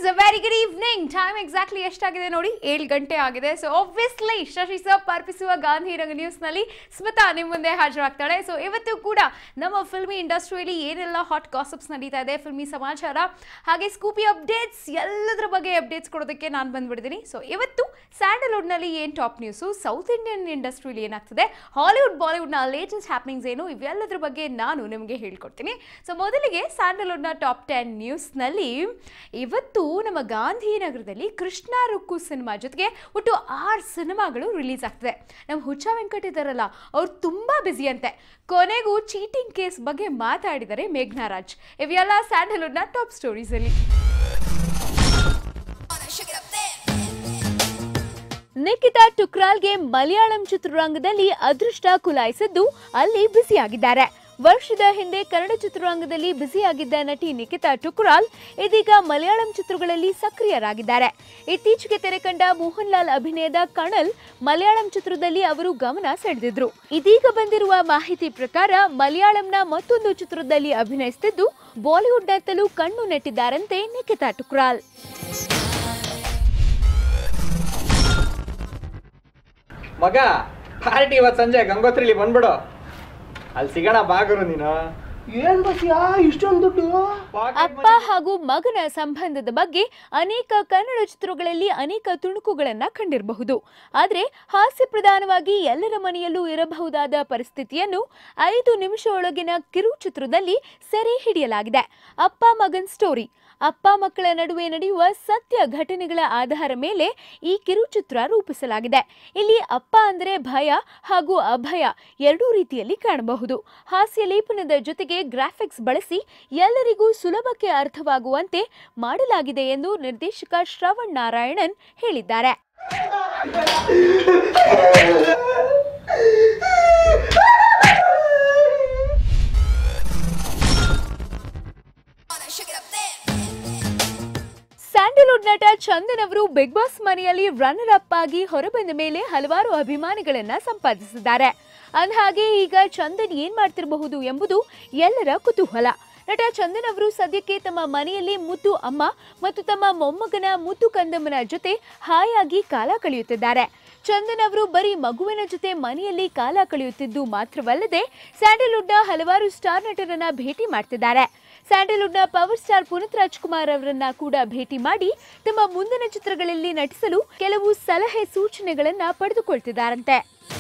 Friends very good evening time exactly ಎಷ್ಟಾಗಿದೆ ನೋಡಿ ಏಳು ಗಂಟೆ ಆಗಿದೆ ಸೊ ಆಬ್ವಿಯಸ್ಲಿ ಶಶಿ ಸರ್ ಅರ್ಪಿಸುವ ಗಾಂಧಿನಗರ ನ್ಯೂಸ್ನಲ್ಲಿ ಸ್ಮಿತಾ ನಿಮ್ಮ ಮುಂದೆ ಹಾಜರಾಗ್ತಾಳೆ ಸೊ ಇವತ್ತು ಕೂಡ ನಮ್ಮ ಫಿಲ್ಮಿ ಇಂಡಸ್ಟ್ರಿಯಲ್ಲಿ ಏನೆಲ್ಲ ಹಾಟ್ ಕಾಸಪ್ಸ್ ನಡೀತಾ ಇದೆ ಫಿಲ್ಮಿ ಸಮಾಚಾರ ಹಾಗೆ ಸ್ಕೂಪಿ ಅಪ್ಡೇಟ್ಸ್ ಎಲ್ಲದರ ಬಗ್ಗೆ ಅಪ್ಡೇಟ್ಸ್ ಕೊಡೋದಕ್ಕೆ ನಾನು ಬಂದ್ಬಿಡ್ತೀನಿ ಸೊ ಇವತ್ತು ಸ್ಯಾಂಡಲ್ವುಡ್ನಲ್ಲಿ ಏನು ಟಾಪ್ ನ್ಯೂಸು ಸೌತ್ ಇಂಡಿಯನ್ ಇಂಡಸ್ಟ್ರಿಯಲ್ಲಿ ಏನಾಗ್ತದೆ ಹಾಲಿವುಡ್ ಬಾಲಿವುಡ್ನ ಲೇಟೆಸ್ಟ್ ಹ್ಯಾಪ್ನಿಂಗ್ಸ್ ಏನು ಇವೆಲ್ಲದರ ಬಗ್ಗೆ ನಾನು ನಿಮಗೆ ಹೇಳ್ಕೊಡ್ತೀನಿ ಸೊ ಮೊದಲಿಗೆ ಸ್ಯಾಂಡಲ್ವುಡ್ನ ಟಾಪ್ ಟೆನ್ ನ್ಯೂಸ್ನಲ್ಲಿ ಇವತ್ತು ನಮ್ಮ ಗಾಂಧಿನಗರದಲ್ಲಿ ಕೃಷ್ಣ ರುಕ್ಕು ಸಿನಿಮಾ ಜೊತೆಗೆ ಒಟ್ಟು ಆರು ಸಿನಿಮಾಗಳು ರಿಲೀಸ್ ಆಗ್ತದೆ ನಮ್ಮ ಹುಚ್ಚ ವೆಂಕಟ್ ಇದ್ದಾರಲ್ಲ ಅವ್ರು ತುಂಬ ಬ್ಯುಸಿ ಅಂತೆ ಕೊನೆಗೂ ಚೀಟಿಂಗ್ ಕೇಸ್ ಬಗ್ಗೆ ಮಾತಾಡಿದ್ದಾರೆ ಮೇಘ್ನಾ ರಾಜ್ ಇವೆಲ್ಲ ಸ್ಯಾಂಡಲ್ವುಡ್ನ ಟಾಪ್ ಸ್ಟೋರೀಸಲ್ಲಿ ನಿಖಿತಾ ಟುಕ್ರಾಲ್ಗೆ ಮಲಯಾಳಂ ಚಿತ್ರರಂಗದಲ್ಲಿ ಅದೃಷ್ಟ ಕುಲಾಯಿಸಿದ್ದು ಅಲ್ಲಿ ಬ್ಯುಸಿಯಾಗಿದ್ದಾರೆ ವರ್ಷದ ಹಿಂದೆ ಕನ್ನಡ ಚಿತ್ರರಂಗದಲ್ಲಿ ಬ್ಯುಸಿಯಾಗಿದ್ದ ನಟಿ ನಿಖಿತಾ ಟುಕ್ರಾಲ್ ಇದೀಗ ಮಲಯಾಳಂ ಚಿತ್ರಗಳಲ್ಲಿ ಸಕ್ರಿಯರಾಗಿದ್ದಾರೆ ಇತ್ತೀಚೆಗೆ ತೆರೆ ಕಂಡ ಮೋಹನ್ ಲಾಲ್ ಅಭಿನಯದ ಕಣಲ್ ಮಲಯಾಳಂ ಚಿತ್ರದಲ್ಲಿ ಅವರು ಗಮನ ಸೆಳೆದಿದ್ರು ಇದೀಗ ಬಂದಿರುವ ಮಾಹಿತಿ ಪ್ರಕಾರ ಮಲಯಾಳಂನ ಮತ್ತೊಂದು ಚಿತ್ರದಲ್ಲಿ ಅಭಿನಯಿಸುತ್ತಿದ್ದು ಬಾಲಿವುಡ್ನತ್ತಲೂ ಕಣ್ಣು ನೆಟ್ಟಿದ್ದಾರಂತೆ ನಿಖಿತಾ ಟುಕ್ರಾಲ್ ಮಗ ಪಾರ್ಟಿ ಇವತ್ತು ಸಂಜೆ ಗಂಗೋತ್ರಿಲಿ ಬಂದ್ಬಿಡು ಅಲ್ಲಿ ಸಿಗೋಣ ಬಾಗುರು ನೀನು ಏನ್ ಬಸ್ಯಾ ಇಷ್ಟೊಂದು ದುಡ್ಡು ಅಪ್ಪ ಹಾಗೂ ಮಗನ ಸಂಬಂಧದ ಬಗ್ಗೆ ಅನೇಕ ಕನ್ನಡ ಚಿತ್ರಗಳಲ್ಲಿ ಅನೇಕ ತುಣುಕುಗಳನ್ನ ಕಂಡಿರಬಹುದು ಆದರೆ ಹಾಸ್ಯ ಪ್ರಧಾನವಾಗಿ ಎಲ್ಲರ ಮನೆಯಲ್ಲೂ ಇರಬಹುದಾದ ಪರಿಸ್ಥಿತಿಯನ್ನು ಐದು ನಿಮಿಷ ಒಳಗಿನ ಕಿರು ಚಿತ್ರದಲ್ಲಿ ಸೆರೆ ಹಿಡಿಯಲಾಗಿದೆ ಅಪ್ಪ ಮಗನ್ ಸ್ಟೋರಿ ಅಪ್ಪ ಮಕ್ಕಳ ನಡುವೆ ನಡೆಯುವ ಸತ್ಯ ಘಟನೆಗಳ ಆಧಾರ ಮೇಲೆ ಈ ಕಿರುಚಿತ್ರ ರೂಪಿಸಲಾಗಿದೆ ಇಲ್ಲಿ ಅಪ್ಪ ಅಂದರೆ ಭಯ ಹಾಗೂ ಅಭಯ ಎರಡೂ ರೀತಿಯಲ್ಲಿ ಕಾಣಬಹುದು ಹಾಸ್ಯ ಲೇಪನದ ಜೊತೆಗೆ ಗ್ರಾಫಿಕ್ಸ್ ಬಳಸಿ ಎಲ್ಲರಿಗೂ ಸುಲಭಕ್ಕೆ ಅರ್ಥವಾಗುವಂತೆ ಮಾಡಲಾಗಿದೆ ಎಂದು ನಿರ್ದೇಶಕ ಶ್ರವಣ್ ನಾರಾಯಣನ್ ಹೇಳಿದ್ದಾರೆ ಸ್ಯಾಂಡಲ್ವುಡ್ ನಟ ಚಂದನ್ ಅವರು ಬಿಗ್ ಬಾಸ್ ಮನೆಯಲ್ಲಿ ರನ್ನರ್ ಅಪ್ ಆಗಿ ಹೊರಬಂದ ಮೇಲೆ ಹಲವಾರು ಅಭಿಮಾನಿಗಳನ್ನ ಸಂಪಾದಿಸಿದ್ದಾರೆ ಅಂದಹಾಗೆ ಈಗ ಚಂದನ್ ಏನ್ ಮಾಡ್ತಿರಬಹುದು ಎಂಬುದು ಎಲ್ಲರ ಕುತೂಹಲ ನಟ ಚಂದನ್ ಅವರು ಸದ್ಯಕ್ಕೆ ತಮ್ಮ ಮನೆಯಲ್ಲಿ ಮುದ್ದು ಅಮ್ಮ ಮತ್ತು ತಮ್ಮ ಮೊಮ್ಮಗನ ಮುದ್ದು ಕಂದಮ್ಮನ ಜೊತೆ ಹಾಯಾಗಿ ಕಾಲ ಕಳೆಯುತ್ತಿದ್ದಾರೆ ಚಂದನ್ ಅವರು ಬರೀ ಮಗುವಿನ ಜೊತೆ ಮನೆಯಲ್ಲಿ ಕಾಲ ಕಳೆಯುತ್ತಿದ್ದು ಮಾತ್ರವಲ್ಲದೆ ಸ್ಯಾಂಡಲ್ವುಡ್ನ ಹಲವಾರು ಸ್ಟಾರ್ ನಟರನ್ನ ಭೇಟಿ ಮಾಡ್ತಿದ್ದಾರೆ ಸ್ಯಾಂಡಲ್ವುಡ್ನ ಪವರ್ ಸ್ಟಾರ್ ಪುನೀತ್ ರಾಜ್ಕುಮಾರ್ ಅವರನ್ನ ಕೂಡ ಭೇಟಿ ಮಾಡಿ ತಮ್ಮ ಮುಂದಿನ ಚಿತ್ರಗಳಲ್ಲಿ ನಟಿಸಲು ಕೆಲವು ಸಲಹೆ ಸೂಚನೆಗಳನ್ನ ಪಡೆದುಕೊಳ್ತಿದ್ದಾರಂತೆ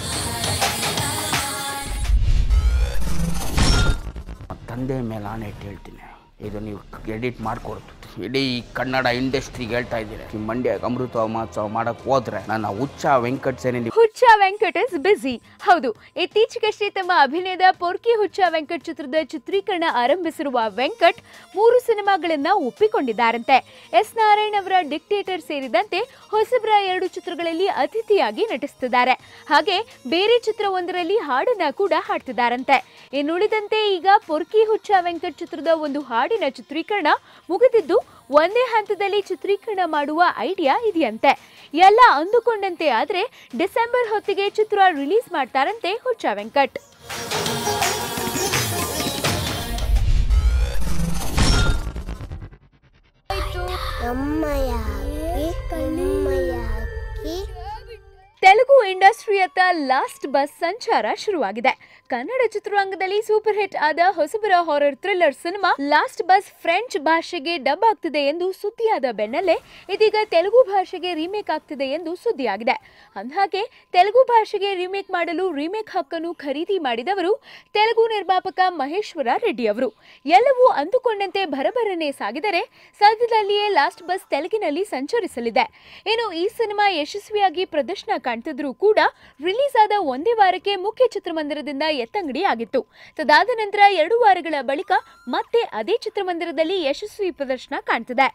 ತಂದೆ ಮೇಲೆ ಆನೆ ಇಟ್ಟು ಹೇಳ್ತೀನಿ ಇದು ನೀವು ಎಡಿಟ್ ಮಾಡಿಕೊಡ್ತು ಇಡೀ ಕನ್ನಡ ಇಂಡಸ್ಟ್ರಿಗೆ ಹೇಳ್ತಾ ಇದ್ದೀರಿ ಈ ಮಂಡ್ಯ ಅಮೃತ ಮಹೋತ್ಸವ ಮಾಡಕ್ ಹೋದ್ರೆ ನನ್ನ ಹುಚ್ಚ ವೆಂಕಟ್ ಸೇನೆ ಹುಚ್ಚ ವೆಂಕಟ್ ಇಸ್ ಬಿಸಿ ಹೌದು ಇತ್ತೀಚೆಗಷ್ಟೇ ತಮ್ಮ ಅಭಿನಯದ ಪೊರ್ಕಿ ಹುಚ್ಚ ವೆಂಕಟ್ ಚಿತ್ರದ ಚಿತ್ರೀಕರಣ ಆರಂಭಿಸಿರುವ ವೆಂಕಟ್ ಮೂರು ಸಿನಿಮಾಗಳನ್ನ ಒಪ್ಪಿಕೊಂಡಿದ್ದಾರಂತೆ ಎಸ್ ನಾರಾಯಣ್ ಅವರ ಡಿಕ್ಟೇಟರ್ ಸೇರಿದಂತೆ ಹೊಸಬ್ರ ಎರಡು ಚಿತ್ರಗಳಲ್ಲಿ ಅತಿಥಿಯಾಗಿ ನಟಿಸುತ್ತಿದ್ದಾರೆ ಹಾಗೆ ಬೇರೆ ಚಿತ್ರವೊಂದರಲ್ಲಿ ಹಾಡನ್ನ ಕೂಡ ಹಾಡ್ತಿದ್ದಾರಂತೆ ಇನ್ನುಳಿದಂತೆ ಈಗ ಪೊರ್ಕಿ ಹುಚ್ಚ ವೆಂಕಟ್ ಚಿತ್ರದ ಒಂದು ಹಾಡಿನ ಚಿತ್ರೀಕರಣ ಮುಗಿದಿದ್ದು ಒಂದೇ ಹಂತದಲ್ಲಿ ಚಿತ್ರೀಕರಣ ಮಾಡುವ ಐಡಿಯಾ ಇದೆಯಂತೆ ಎಲ್ಲ ಅಂದುಕೊಂಡಂತೆ ಆದ್ರೆ ಡಿಸೆಂಬರ್ ಹೊತ್ತಿಗೆ ಚಿತ್ರ ರಿಲೀಸ್ ಮಾಡ್ತಾರಂತೆ ಹುಚ್ಚ ವೆಂಕಟ್ ಅಮ್ಮಯಾಗಿ ಅಮ್ಮಯಾಗಿ ತೆಲುಗು ಇಂಡಸ್ಟ್ರಿಯತ್ತ ಲಾಸ್ಟ್ ಬಸ್ ಸಂಚಾರ ಶುರುವಾಗಿದೆ ಕನ್ನಡ ಚಿತ್ರರಂಗದಲ್ಲಿ ಸೂಪರ್ ಹಿಟ್ ಆದ ಹೊಸಬರ horror thriller cinema Last Bus French ಭಾಷೆಗೆ ಡಬ್ ಆಗ್ತಿದೆ ಎಂದು ಸುದ್ದಿಯಾದ ಬೆನ್ನಲ್ಲೇ ಇದೀಗ ತೆಲುಗು ಭಾಷೆಗೆ ರೀಮೇಕ್ ಆಗ್ತಿದೆ ಎಂದು ಸುದ್ದಿಯಾಗಿದೆ ಅಂದಹಾಗೆ ತೆಲುಗು ಭಾಷೆಗೆ ರೀಮೇಕ್ ಮಾಡಲು ರೀಮೇಕ್ ಹಕ್ಕನ್ನು ಖರೀದಿ ಮಾಡಿದವರು ತೆಲುಗು ನಿರ್ಮಾಪಕ ಮಹೇಶ್ವರ ರೆಡ್ಡಿ ಅವರು ಎಲ್ಲವೂ ಅಂದುಕೊಂಡಂತೆ ಭರಭರನೆ ಸಾಗಿದರೆ ಸದ್ಯದಲ್ಲಿಯೇ ಲಾಸ್ಟ್ ಬಸ್ ತೆಲುಗಿನಲ್ಲಿ ಸಂಚರಿಸಲಿದೆ ಇನ್ನು ಈ ಸಿನಿಮಾ ಯಶಸ್ವಿಯಾಗಿ ಪ್ರದರ್ಶನ ಕಾಣ್ತಿದ್ರೂ ಕೂಡ ರಿಲೀಸ್ ಆದ ಒಂದೇ ವಾರಕ್ಕೆ ಮುಖ್ಯ ಚಿತ್ರಮಂದಿರದಿಂದ ಎತ್ತಂಗಡಿ ಆಗಿತ್ತು ತದಾದ ನಂತರ ಎರಡು ವಾರಗಳ ಬಳಿಕ ಮತ್ತೆ ಅದೇ ಚಿತ್ರಮಂದಿರದಲ್ಲಿ ಯಶಸ್ವಿ ಪ್ರದರ್ಶನ ಕಾಣ್ತಿದೆ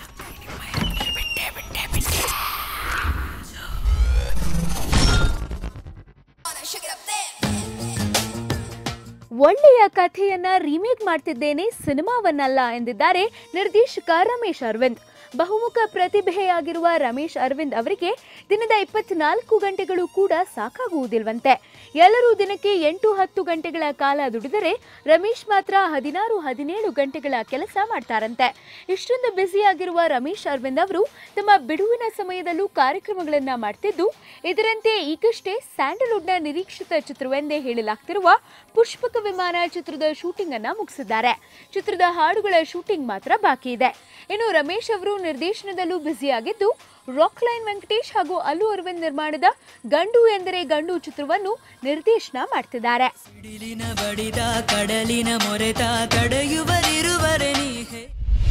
ಒಳ್ಳೆಯ ಕಥೆಯನ್ನ ರೀಮೇಕ್ ಮಾಡ್ತಿದ್ದೇನೆ ಸಿನಿಮಾವನ್ನಲ್ಲ ಎಂದಿದ್ದಾರೆ ನಿರ್ದೇಶಕ ರಮೇಶ್ ಅರವಿಂದ್ ಬಹುಮುಖ ಪ್ರತಿಭೆಯಾಗಿರುವ ರಮೇಶ್ ಅರವಿಂದ್ ಅವರಿಗೆ ದಿನದ ಇಪ್ಪತ್ನಾಲ್ಕು ಗಂಟೆಗಳು ಕೂಡ ಸಾಕಾಗುವುದಿಲ್ವಂತೆ ಎಲ್ಲರೂ ದಿನಕ್ಕೆ ಎಂಟು ಹತ್ತು ಗಂಟೆಗಳ ಕಾಲ ದುಡಿದರೆ ರಮೇಶ್ ಮಾತ್ರ ಹದಿನಾರು ಹದಿನೇಳು ಗಂಟೆಗಳ ಕೆಲಸ ಮಾಡ್ತಾರಂತೆ ಇಷ್ಟೊಂದು ಬ್ಯುಸಿಯಾಗಿರುವ ರಮೇಶ್ ಅರವಿಂದ್ ಅವರು ತಮ್ಮ ಬಿಡುವಿನ ಸಮಯದಲ್ಲೂ ಕಾರ್ಯಕ್ರಮಗಳನ್ನ ಮಾಡ್ತಿದ್ದು ಇದರಂತೆ ಈಗಷ್ಟೇ ಸ್ಯಾಂಡಲ್ವುಡ್ನ ನಿರೀಕ್ಷಿತ ಚಿತ್ರವೆಂದೇ ಹೇಳಲಾಗ್ತಿರುವ ಪುಷ್ಪಕ ವಿಮಾನ ಚಿತ್ರದ ಶೂಟಿಂಗ್ ಅನ್ನ ಮುಗಿಸಿದ್ದಾರೆ ಚಿತ್ರದ ಹಾಡುಗಳ ಶೂಟಿಂಗ್ ಮಾತ್ರ ಬಾಕಿ ಇದೆ ಇನ್ನು ರಮೇಶ್ ಅವರು ನಿರ್ದೇಶನದಲ್ಲೂ ಬ್ಯುಸಿಯಾಗಿದ್ದು ರಾಕ್ಲೈನ್ ವೆಂಕಟೇಶ್ ಹಾಗೂ ಅಲ್ಲು ಅರವಿಂದ್ ನಿರ್ಮಾಣದ ಗಂಡು ಎಂದರೆ ಗಂಡು ಚಿತ್ರವನ್ನು ನಿರ್ದೇಶನ ಮಾಡ್ತಿದ್ದಾರೆ ಸಿಡಿಲಿನ ಬಡಿದ ಕಡಲಿನ ಮೊರೆತ ತಡೆಯುವರಿರುವರೆ ನೀಹೆ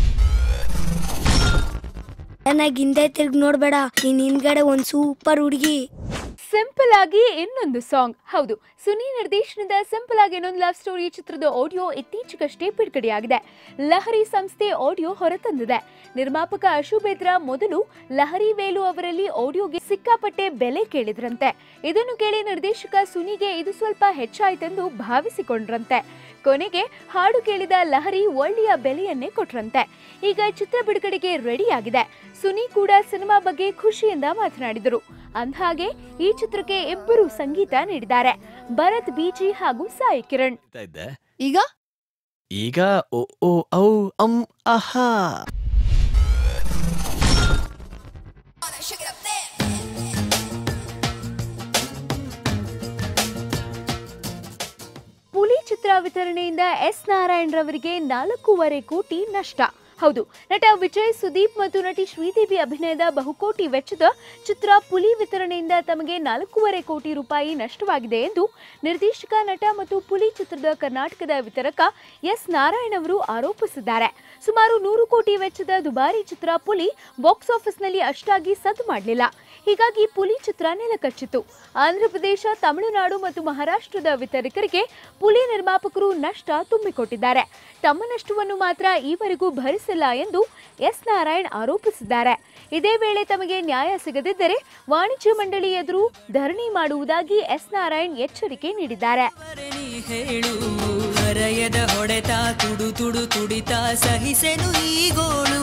ಚೆನ್ನಾಗಿ ಹಿಂದೆ ತಿರ್ಗಿ ನೋಡ್ಬೇಡ ನೀನ್ ಹಿಂದ್ಗಡೆ ಒಂದ್ ಸೂಪರ್ ಹುಡುಗಿ ಸಿಂಪಲ್ ಆಗಿ ಇನ್ನೊಂದು ಸಾಂಗ್ ಹೌದು ಸುನಿ ನಿರ್ದೇಶನದ ಸಿಂಪಲ್ ಆಗಿ ಇನ್ನೊಂದು ಲವ್ ಸ್ಟೋರಿ ಚಿತ್ರದ ಆಡಿಯೋ ಇತ್ತೀಚೆಗಷ್ಟೇ ಬಿಡುಗಡೆಯಾಗಿದೆ ಲಹರಿ ಸಂಸ್ಥೆ ಆಡಿಯೋ ಹೊರತಂದಿದೆ ನಿರ್ಮಾಪಕ ಅಶುಬೇದ್ರ ಮೊದಲು ಲಹರಿ ವೇಲು ಅವರಲ್ಲಿ ಆಡಿಯೋಗೆ ಸಿಕ್ಕಾಪಟ್ಟೆ ಬೆಲೆ ಕೇಳಿದ್ರಂತೆ ಇದನ್ನು ಕೇಳಿ ನಿರ್ದೇಶಕ ಸುನಿಗೆ ಇದು ಸ್ವಲ್ಪ ಹೆಚ್ಚಾಯ್ತೆಂದು ಭಾವಿಸಿಕೊಂಡ್ರಂತೆ ಕೊನೆಗೆ ಹಾಡು ಕೇಳಿದ ಲಹರಿ ಒಳ್ಳೆಯ ಬೆಲೆಯನ್ನೇ ಕೊಟ್ರಂತೆ ಈಗ ಚಿತ್ರ ಬಿಡುಗಡೆಗೆ ರೆಡಿಯಾಗಿದೆ ಸುನಿ ಕೂಡ ಸಿನಿಮಾ ಬಗ್ಗೆ ಖುಷಿಯಿಂದ ಮಾತನಾಡಿದರು ಅಂದ್ಹಾಗೆ ಈ ಚಿತ್ರಕ್ಕೆ ಇಬ್ಬರು ಸಂಗೀತ ನೀಡಿದ್ದಾರೆ ಭರತ್ ಬಿಜಿ ಹಾಗೂ ಸಾಯಿ ಕಿರಣ್ ಹೇಳ್ತಾ ಇದ್ದೆ ಈಗ ಈಗ ಓ ಓ ಔ ಅಂ ಅಹಾ ಹುಲಿ ಚಿತ್ರ ವಿತರಣೆಯಿಂದ ಎಸ್ ನಾರಾಯಣ್ ರವರಿಗೆ ನಾಲ್ಕೂವರೆ ಕೋಟಿ ನಷ್ಟ ಹೌದು ನಟ ವಿಜಯ್ ಸುದೀಪ್ ಮತ್ತು ನಟಿ ಶ್ರೀದೇವಿ ಅಭಿನಯದ ಬಹುಕೋಟಿ ವೆಚ್ಚದ ಚಿತ್ರ ಪುಲಿ ವಿತರಣೆಯಿಂದ ತಮಗೆ ನಾಲ್ಕೂವರೆ ಕೋಟಿ ರೂಪಾಯಿ ನಷ್ಟವಾಗಿದೆ ಎಂದು ನಿರ್ದೇಶಕ ನಟ ಮತ್ತು ಪುಲಿ ಚಿತ್ರದ ಕರ್ನಾಟಕದ ವಿತರಕ ಎಸ್ ನಾರಾಯಣ್ ಅವರು ಆರೋಪಿಸಿದ್ದಾರೆ ಸುಮಾರು ನೂರು ಕೋಟಿ ವೆಚ್ಚದ ದುಬಾರಿ ಚಿತ್ರ ಪುಲಿ ಬಾಕ್ಸ್ ಆಫೀಸ್ನಲ್ಲಿ ಅಷ್ಟಾಗಿ ಸದ್ದು ಮಾಡಲಿಲ್ಲ ಹೀಗಾಗಿ ಪುಲಿ ಚಿತ್ರ ನೆಲಕಚ್ಚಿತು ಆಂಧ್ರಪ್ರದೇಶ ತಮಿಳುನಾಡು ಮತ್ತು ಮಹಾರಾಷ್ಟ್ರದ ವಿತರಕರಿಗೆ ಪುಲಿ ನಿರ್ಮಾಪಕರು ನಷ್ಟ ತುಂಬಿಕೊಟ್ಟಿದ್ದಾರೆ ತಮ್ಮ ನಷ್ಟವನ್ನು ಮಾತ್ರ ಈವರೆಗೂ ಭರಿಸಿಲ್ಲ ಎಂದು ಎಸ್ ನಾರಾಯಣ್ ಆರೋಪಿಸಿದ್ದಾರೆ ಇದೇ ವೇಳೆ ತಮಗೆ ನ್ಯಾಯ ಸಿಗದಿದ್ದರೆ ವಾಣಿಜ್ಯ ಮಂಡಳಿ ಎದುರು ಧರಣಿ ಮಾಡುವುದಾಗಿ ಎಸ್ ನಾರಾಯಣ್ ಎಚ್ಚರಿಕೆ ನೀಡಿದ್ದಾರೆ ನೀ ಹೇಳು ಹರೆಯದ ಹೊಡೆತ ತುಡು ತುಡು ತುಡಿತ ಸಹಿಸೆನು ಈ ಗೋಳು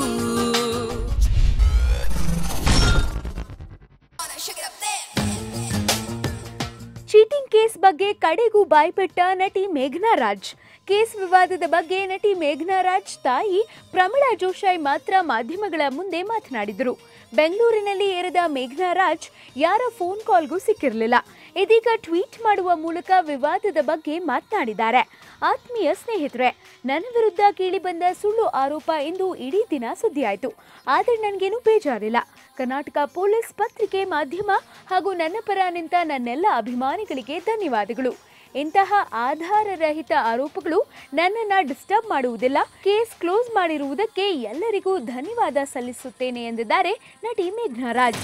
ಚೀಟಿಂಗ್ ಕೇಸ್ ಬಗ್ಗೆ ಕಡೆಗೂ ಬಾಯ್ಬಿಟ್ಟ ನಟಿ ಮೇಘನಾ ರಾಜ್ ಕೇಸ್ ವಿವಾದದ ಬಗ್ಗೆ ನಟಿ ಮೇಘನಾ ರಾಜ್ ತಾಯಿ ಪ್ರಮಿಳಾ ಜೋಶಾಯ್ ಮಾತ್ರ ಮಾಧ್ಯಮಗಳ ಮುಂದೆ ಮಾತನಾಡಿದರು ಬೆಂಗಳೂರಿನಲ್ಲಿ ಏರಿದ ಮೇಘನಾ ರಾಜ್ ಯಾರ ಫೋನ್ ಕಾಲ್ಗೂ ಸಿಕ್ಕಿರಲಿಲ್ಲ ಇದೀಗ ಟ್ವೀಟ್ ಮಾಡುವ ಮೂಲಕ ವಿವಾದದ ಬಗ್ಗೆ ಮಾತನಾಡಿದ್ದಾರೆ ಆತ್ಮೀಯ ಸ್ನೇಹಿತರೆ ನನ್ನ ವಿರುದ್ಧ ಕೇಳಿಬಂದ ಸುಳ್ಳು ಆರೋಪ ಇಂದು ಇಡೀ ದಿನ ಸುದ್ದಿಯಾಯಿತು ಆದರೆ ನನಗೇನು ಬೇಜಾರಿಲ್ಲ ಕರ್ನಾಟಕ ಪೊಲೀಸ್ ಪತ್ರಿಕೆ ಮಾಧ್ಯಮ ಹಾಗೂ ನನ್ನ ಪರ ನಿಂತ ನನ್ನೆಲ್ಲ ಅಭಿಮಾನಿಗಳಿಗೆ ಧನ್ಯವಾದಗಳು ಇಂತಹ ಆಧಾರರಹಿತ ಆರೋಪಗಳು ನನ್ನನ್ನ ಡಿಸ್ಟರ್ಬ್ ಮಾಡುವುದಿಲ್ಲ ಕೇಸ್ ಕ್ಲೋಸ್ ಮಾಡಿರುವುದಕ್ಕೆ ಎಲ್ಲರಿಗೂ ಧನ್ಯವಾದ ಸಲ್ಲಿಸುತ್ತೇನೆ ಎಂದಿದ್ದಾರೆ ನಟಿ ಮೇಘ್ನಾ ರಾಜ್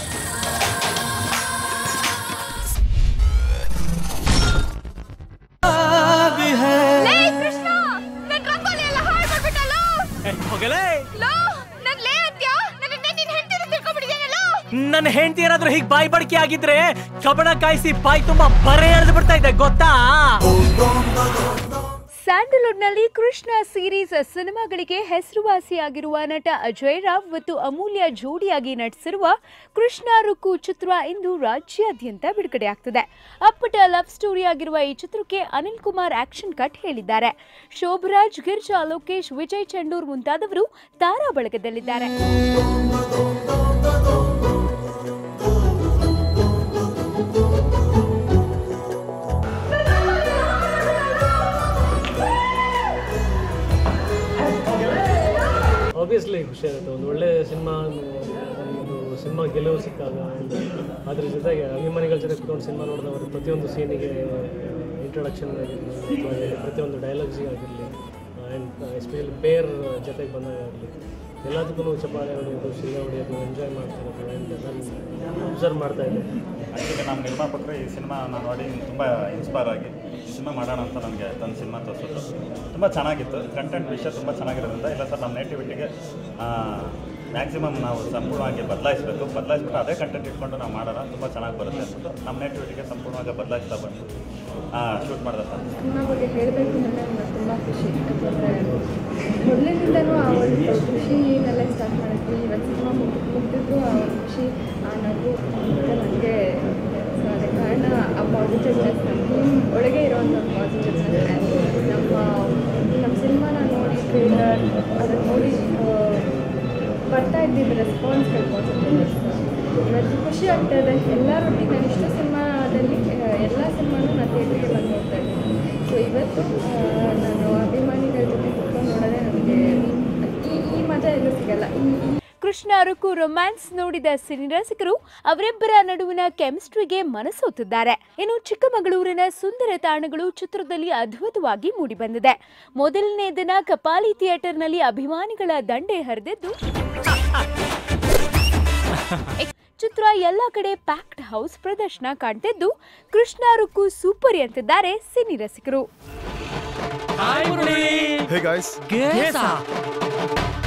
ನನ್ನ ಹೆಂಡತಿ ಏನಾದ್ರೂ ಹೀಗ್ ಬಾಯಿ ಬಡಿಕೆ ಆಗಿದ್ರೆ ಕಬಣ ಕಾಯಿಸಿ ಬಾಯಿ ತುಂಬಾ ಬರೆ ಎಳೆದು ಬಿಡ್ತಾ ಇದೆ ಗೊತ್ತಾ ಸ್ಯಾಂಡಲ್ವುಡ್ನಲ್ಲಿ ಕೃಷ್ಣ ಸೀರೀಸ್ ಸಿನಿಮಾಗಳಿಗೆ ಹೆಸರುವಾಸಿಯಾಗಿರುವ ನಟ ಅಜಯ್ ರಾವ್ ಮತ್ತು ಅಮೂಲ್ಯ ಜೋಡಿಯಾಗಿ ನಟಿಸಿರುವ ಕೃಷ್ಣ ರುಕ್ಕು ಚಿತ್ರ ಇಂದು ರಾಜ್ಯಾದ್ಯಂತ ಬಿಡುಗಡೆಯಾಗ್ತಿದೆ ಅಪ್ಪಟ ಲವ್ ಸ್ಟೋರಿ ಆಗಿರುವ ಈ ಚಿತ್ರಕ್ಕೆ ಅನಿಲ್ ಕುಮಾರ್ ಆಕ್ಷನ್ ಕಟ್ ಹೇಳಿದ್ದಾರೆ ಶೋಭರಾಜ್ ಗಿರ್ಜಾ ಲೋಕೇಶ್ ವಿಜಯ್ ಚಂಡೂರ್ ಮುಂತಾದವರು ತಾರಾ ಬಳಗದಲ್ಲಿದ್ದಾರೆ ಆಬ್ವಿಯಸ್ಲಿ ಖುಷಿ ಆಗುತ್ತೆ ಒಂದು ಒಳ್ಳೆ ಸಿನಿಮಾ ಒಂದು ಸಿನಿಮಾ ಗೆಲುವು ಸಿಕ್ಕಾಗ ಅದ್ರ ಜೊತೆಗೆ ಅಭಿಮಾನಿಗಳ ಜೊತೆ ಕುತ್ಕೊಂಡು ಸಿನಿಮಾ ನೋಡಿದವರು ಪ್ರತಿಯೊಂದು ಸೀನಿಗೆ ಇಂಟ್ರೊಡಕ್ಷನ್ ಆಗಿರಲಿ ಅಥವಾ ಪ್ರತಿಯೊಂದು ಡೈಲಾಗ್ಸಿಗೆ ಆಗಿರಲಿ ಆ್ಯಂಡ್ ಎಸ್ಪೆಷಲಿ ಬೇರ್ ಜೊತೆಗೆ ಬಂದಾಗ ಆಗಲಿ ಎಲ್ಲದಕ್ಕೂ ಚಪ್ಪಾಳೆ ಹೊಡೆಯೋದು ಶಿಲೆ ಹೊಡೆಯೋದು ಎಂಜಾಯ್ ಮಾಡ್ತಾ ಇರೋದು ಆ್ಯಂಡ್ ನಾನು ಅಬ್ಸರ್ವ್ ಮಾಡ್ತಾ ಇದ್ದೆ ಆ್ಯಕ್ಚುಲಿ ನಮ್ಮ ನಿರ್ಮಾಪಕರು ಈ ಸಿನಿಮಾ ನಾನು ನೋಡಿ ತುಂಬ ಇನ್ಸ್ಪೈರ್ ಆಗಿ ಸಿನಿಮಾ ಮಾಡೋಣ ಅಂತ ನನಗೆ ತಂದು ಸಿನಿಮಾ ತೋರಿಸಿದ್ರು ತುಂಬ ಚೆನ್ನಾಗಿತ್ತು ಕಂಟೆಂಟ್ ವಿಷಯ ತುಂಬ ಚೆನ್ನಾಗಿರೋದ್ರಿಂದ ಇಲ್ಲ ಸರ್ ನಮ್ಮ ನೇಟಿವಿಟಿಗೆ ಮ್ಯಾಕ್ಸಿಮಮ್ ನಾವು ಸಂಪೂರ್ಣವಾಗಿ ಬದಲಾಯಿಸಬೇಕು ಬದಲಾಯಿಸ್ಬಿಟ್ಟು ಅದೇ ಕಂಟೆಂಟ್ ಇಟ್ಕೊಂಡು ನಾವು ಮಾಡೋಣ ತುಂಬ ಚೆನ್ನಾಗಿ ಬರುತ್ತೆ ಅಂದ್ಬಿಟ್ಟು ನಮ್ಮ ನೇಟಿವಿಟಿಗೆ ಸಂಪೂರ್ಣವಾಗಿ ಬದಲಾಯಿಸ್ತಾ ಬಂದು ಶೂಟ್ ಮಾಡಿದೆ ಸರ್ ಸಿನಿಮಾ ಬಗ್ಗೆ ಹೇಳಬೇಕು ಅಂದರೆ ನನಗೆ ತುಂಬ ಖುಷಿ ಯಾಕಂದರೆ ಮೊದಲಿನಿಂದನೂ ಆ ಒಂದು ಖುಷಿನಲ್ಲೇ ಸ್ಟಾರ್ಟ್ ಮಾಡಿದ್ವಿ ಇವತ್ತು ಸಿನಿಮಾ ಮುಗಿ ಮುಗಿದಿದ್ರು ಆ ಒಂದು ಖುಷಿ ಆ ನಗು ಮತ್ತು ನನಗೆ ಸೊ ಅದಕ್ಕೆ ಕಾರಣ ಆ ಪಾಸಿಟಿವ್ನೆಸ್ ನಮ್ಮ ಟೀಮ್ ಒಳಗೆ ಇರೋವಂಥ ಪಾಸಿಟಿವ್ನೆಸ್ ನಮ್ಮ ನಮ್ಮ ಸಿನಿಮಾನ ನೋಡಿ ಟ್ರೇಲರ್ ಅದನ್ನು ನೋಡಿ ಆ, ಬರ್ತಾ ಇದ್ದಿದ್ದ ರೆಸ್ಪಾನ್ಸ್ಗಳು ಪಾಸಿಟಿವ್ನೆಸ್ ಇವತ್ತು ಖುಷಿ ಆಗ್ತಾ ಇದೆ ಎಲ್ಲರೊಟ್ಟಿಗೆ ನಾನು ಇಷ್ಟು ಸಿನಿಮಾದಲ್ಲಿ ಎಲ್ಲ ಸಿನಿಮಾನು ನಾನು ಥಿಯೇಟ್ರಿಗೆ ಬಂದು ನೋಡ್ತಾ ಇದ್ದೀನಿ ಸೊ ಇವತ್ತು ಆ, ನಾನು ಅಭಿಮಾನಿಗಳ ಜೊತೆ ಕುತ್ಕೊಂಡು ನೋಡೋದೇ ನನಗೆ ಈ ಈ ಮಜಾ ಎಲ್ಲೂ ಸಿಗಲ್ಲ ಈ ಈ ಕೃಷ್ಣ ಅರಕು ರೊಮ್ಯಾನ್ಸ್ ನೋಡಿದ ಸಿನಿರಸಿಕರು ಅವರಿಬ್ಬರ ನಡುವಿನ ಕೆಮಿಸ್ಟ್ರಿಗೆ ಮನಸೋತಿದ್ದಾರೆ ಇನ್ನು ಚಿಕ್ಕಮಗಳೂರಿನ ಸುಂದರ ತಾಣಗಳು ಚಿತ್ರದಲ್ಲಿ ಅದ್ಭುತವಾಗಿ ಮೂಡಿಬಂದಿದೆ ಮೊದಲನೇ ದಿನ ಕಪಾಲಿ ಥಿಯೇಟರ್ನಲ್ಲಿ ಅಭಿಮಾನಿಗಳ ದಂಡೆ ಹರಿದಿದ್ದು ಚಿತ್ರ ಎಲ್ಲ ಕಡೆ ಪ್ಯಾಕ್ಡ್ ಹೌಸ್ ಪ್ರದರ್ಶನ ಕಾಣ್ತಿದ್ದು ಕೃಷ್ಣ ರುಕ್ಕು ಸೂಪರ್ ಅಂತಿದ್ದಾರೆ ಸಿನಿ ರಸಿಕರು Hey guys. ಗೇಸ